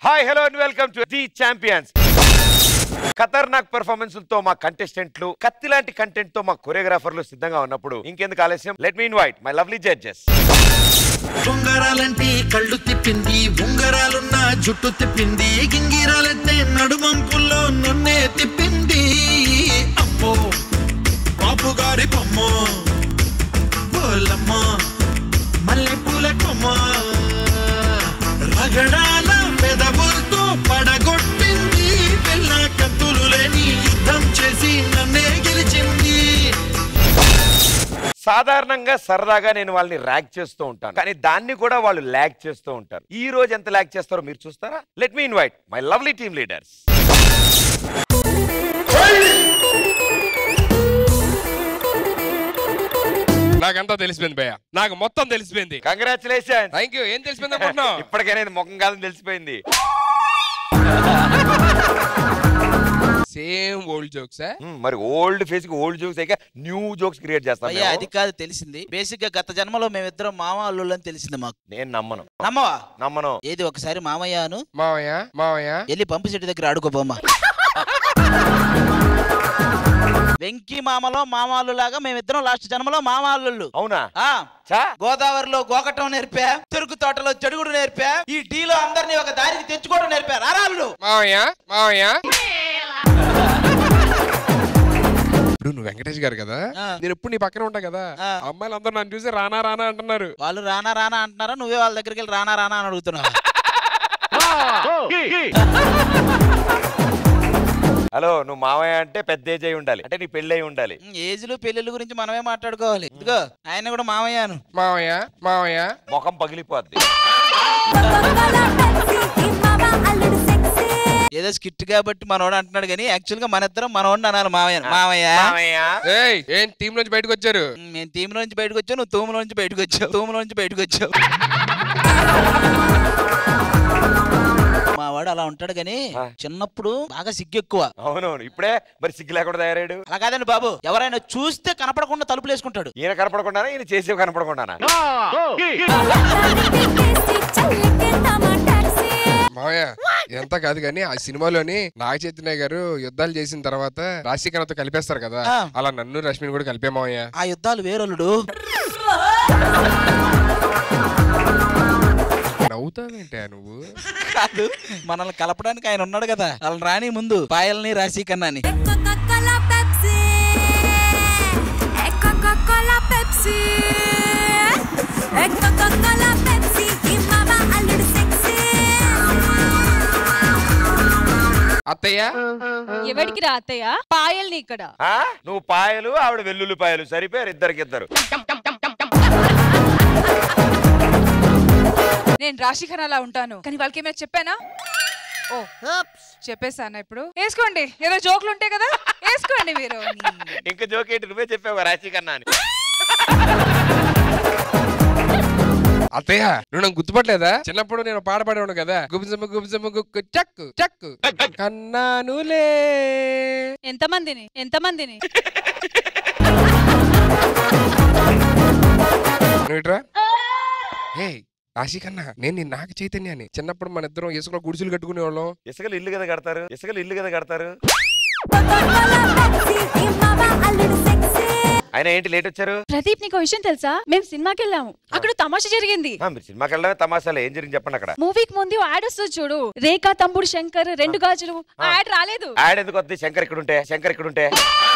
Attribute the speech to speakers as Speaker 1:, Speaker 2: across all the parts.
Speaker 1: Hi hello and welcome to the champions ఖతర్నాక్ performance తో మా కంటెస్టెంట్లు కత్తి లాంటి కంటెంట్ తో మా కొరియోగ్రాఫర్లు సిద్ధంగా ఉన్నప్పుడు ఇంకెందుకు ఆలస్యం let me invite my lovely judges
Speaker 2: ఉంగరాలంటే కళ్ళు తిప్పింది ఉంగరాలున్న జుట్టు తిప్పింది గింగిరాలంటే నడుమంపుల్లో నన్నే తిప్పింది అమ్మో బాపు గారి బొమ్మ పోలమ్మ మల్లె పూల కొమ్మ రగడాల పెదవులతో పడగొట్టింది పిల్ల కత్తులు లేని యుద్ధం చేసి నన్నే గెలిచింది
Speaker 1: సాధారణంగా సరదాగా నేను వాళ్ళని ర్యాక్ చేస్తూ ఉంటాను కానీ దాన్ని కూడా వాళ్ళు ల్యాక్ చేస్తూ ఉంటారు ఈ రోజు ఎంత ల్యాక్ చేస్తారో మీరు చూస్తారా let me invite my lovely team leaders
Speaker 3: నాకంతా తెలిసిపోయింది భయ్య నాకు మొత్తం తెలిసిపోయింది
Speaker 1: కంగ్రాచులేషన్
Speaker 3: థ్యాంక్ యూ ఏం తెలిసిపోయింది అనుకుంటున్నావు
Speaker 1: ఇప్పటికైనా ఇది ముఖం కాదని తెలిసిపోయింది
Speaker 3: సేమ్ ఓల్డ్ జోక్స్
Speaker 1: హ్మ్, మరి ఓల్డ్ ఫేస్ కి ఓల్డ్ జోక్స్ అయితే న్యూ జోక్స్ క్రియేట్ చేస్తాం
Speaker 4: అయ్యా
Speaker 1: మేము.
Speaker 4: అది కాదు తెలిసింది బేసిక్ గా గత జన్మలో మేమిద్దరం మామ అల్లుళ్ళు అని తెలిసింది మాకు
Speaker 1: నేను నమ్మను
Speaker 4: నమ్మవా
Speaker 1: నమ్మను
Speaker 4: ఏది ఒకసారి మామయ్యను
Speaker 3: మావయ్య మావయ్య
Speaker 4: వెళ్ళి పంపు చెట్టు దగ్గర ఆడుకోబోమ్మ వెంకీ మామలో మామాళ్ళు లాగా మేమిద్దరం లాస్ట్ జన్మలో మామాళ్ళు
Speaker 1: అవునా
Speaker 4: ఆ
Speaker 1: చా
Speaker 4: గోదావరిలో గోకటం నేర్పా చెరుకు తోటలో చెడుగుడు నేర్పా ఈ టీలో అందరినీ ఒక దారికి తెచ్చుకోవడం నేర్పా రారాళ్ళు
Speaker 3: మావయ్య మావయ్య ఇప్పుడు నువ్వు వెంకటేష్ గారు కదా
Speaker 4: ఆ.
Speaker 3: నేను ఎప్పుడు నీ పక్కన ఉంటా కదా
Speaker 4: ఆ.
Speaker 3: అమ్మాయిలు అందరూ నన్ను చూసి రానా రానా అంటున్నారు
Speaker 4: వాళ్ళు రానా రానా అంటున్నారా నువ్వే వాళ్ళ దగ్గరికి వెళ్ళి రానా రానా అని అడుగుతున్నావు
Speaker 1: హలో నువ్వు మావయ్య అంటే పెద్ద ఏజ్ అయి ఉండాలి అంటే నీ పెళ్ళి అయి ఉండాలి
Speaker 4: ఏజ్లు పెళ్ళిళ్ళ గురించి మనమే మాట్లాడుకోవాలి ఇదిగో ఆయన కూడా మామయ్యాను
Speaker 3: మావయ్య మావయ్య
Speaker 1: ముఖం పగిలిపోద్ది
Speaker 4: ఏదో స్కిట్ కాబట్టి మనోడు అంటున్నాడు కానీ యాక్చువల్ గా మన ఇద్దరం మనోడిని అనాలి మామయ్య మామయ్య
Speaker 1: మావయ్య
Speaker 3: ఏయ్ ఏం టీం నుంచి బయటకు వచ్చారు
Speaker 4: ఉమ్, నేను టీమ్ నుంచి బయటకు వచ్చావు నువ్వు తూములో నుంచి బయటకు వచ్చావు తూములో నుంచి బయటకు వచ్చావు మా వాడు అలా ఉంటాడు కానీ
Speaker 1: ఆ.
Speaker 4: చిన్నప్పుడు బాగా సిగ్గు ఎక్కువ
Speaker 1: అవునవును ఇప్పుడే మరి సిగ్గు లేకుండా తయారాడు
Speaker 4: అలా కాదండి బాబు ఎవరైనా చూస్తే కనపడకుండా తలుపులు వేసుకుంటాడు
Speaker 1: ఈయన కనపడకుండానా ఈయన చేసేవి కనపడకుండానా
Speaker 3: మావయ్య ఎంత కాదు కానీ ఆ సినిమాలోని నాగ చైతన్య గారు యుద్ధాలు చేసిన తర్వాత రాశికణతో కలిపేస్తారు కదా
Speaker 4: ఆ.
Speaker 3: అలా నన్ను రష్మిని కూడా కలిపే మావయ్య
Speaker 4: ఆ యుద్ధాలు వేరొల్లుడు
Speaker 3: నవ్వుతావేంటే నువ్వు
Speaker 4: కాదు మనల్ని కలపడానికి ఆయన ఉన్నాడు కదా వాళ్ళని రాని ముందు పాయల్ని రాశి కన్నాని
Speaker 3: అత్తయ్య
Speaker 5: ఎవడికి రా అత్తయ్య పాయల్ని ఇక్కడ
Speaker 1: ఆ? నువ్వు పాయలు ఆవిడ వెల్లుల్లి పాయలు సరిపోయారు ఇద్దరికిద్దరు
Speaker 6: నేను రాశిఖన్ అలా ఉంటాను కానీ వాళ్ళకి ఏమైనా చెప్పానా ఓ చెప్పేసాను ఇప్పుడు వేసుకోండి ఏదో జోకులు ఉంటాయి కదా వేసుకోండి మీరు
Speaker 1: ఇంకా జోకేంటి నువ్వే చెప్పావు రాశి కన్నా అని
Speaker 3: అత్తయ్య నువ్వు నాకు గుర్తుపట్టలేదా చిన్నప్పుడు నేను పాట పాడేవాడు కదా గుబిజమ్మ గుబిజమ్మ గుక్కు చక్కు చక్కు కన్నానులే
Speaker 5: ఎంతమందిని ఎంతమందిని
Speaker 3: నువ్వు ఇట్రా హే రాశి కన్నా నేను నీ నాగ చైతన్యాన్ని చిన్నప్పుడు మన ఇద్దరం ఇసుకలో గుడిసెలు కట్టుకునే వాళ్ళం
Speaker 1: ఇసుకలు ఇల్లు కదా కడతారు ఇసుకలు ఇల్లు కదా కడతారు ఆయన ఏంటి లేట్ వచ్చారు
Speaker 5: ప్రదీప్ నీకు విషయం తెలుసా మేము సినిమాకి వెళ్ళాము అక్కడ తమాషా జరిగింది
Speaker 1: ఆ, మీరు సినిమాకి వెళ్ళడమే తమాషాలు ఏం జరిగింది చెప్పండి అక్కడ
Speaker 5: మూవీకి ముందు యాడ్ వస్తుంది చూడు రేఖా తమ్ముడు శంకర్ రెండు గాజులు ఆ యాడ్ రాలేదు
Speaker 1: యాడ్ ఎందుకు వద్దు శంకర్ ఇక్కడ ఉంటే శంకర్ ఇక్కడ ఉంటే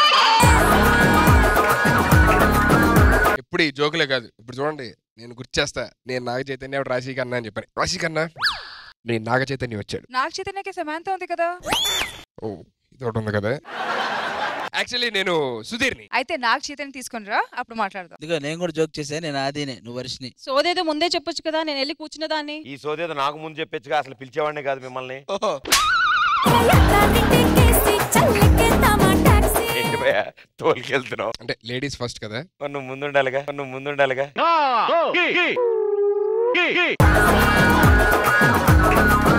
Speaker 3: ఇప్పుడు ఈ జోకులే కాదు ఇప్పుడు చూడండి నేను గుర్తు చేస్తా నేను నాగ చైతన్య ఆవిడ రాశి కన్నా అని చెప్పాను రాశి కన్నా నేను నాగ చైతన్య వచ్చాడు
Speaker 6: నాకు చైతన్యకి సమాంత ఉంది కదా
Speaker 3: ఓ ఇది ఒకటి ఉంది కదా యాక్చువల్లీ నేను సుధీర్ని
Speaker 6: అయితే నాకు చైతన్య తీసుకుని రా అప్పుడు మాట్లాడదాం
Speaker 4: ఇదిగో నేను కూడా జోక్ చేశా నేను ఆదినే నువ్వు వర్షిని
Speaker 5: సోదేదో ముందే చెప్పొచ్చు కదా నేను వెళ్ళి కూర్చున్నదాన్ని
Speaker 1: ఈ సోదేదో నాకు ముందు చెప్పొచ్చుగా అసలు పిలిచేవాడిని కాదు మిమ్మల్ని
Speaker 4: ఓహో
Speaker 1: ఏంటి భయ తోలుకెళ్తున్నావు
Speaker 3: అంటే లేడీస్ ఫస్ట్ కదా
Speaker 1: మరి నువ్వు ముందుండాలిగా మరి నువ్వు ముందుండాలిగా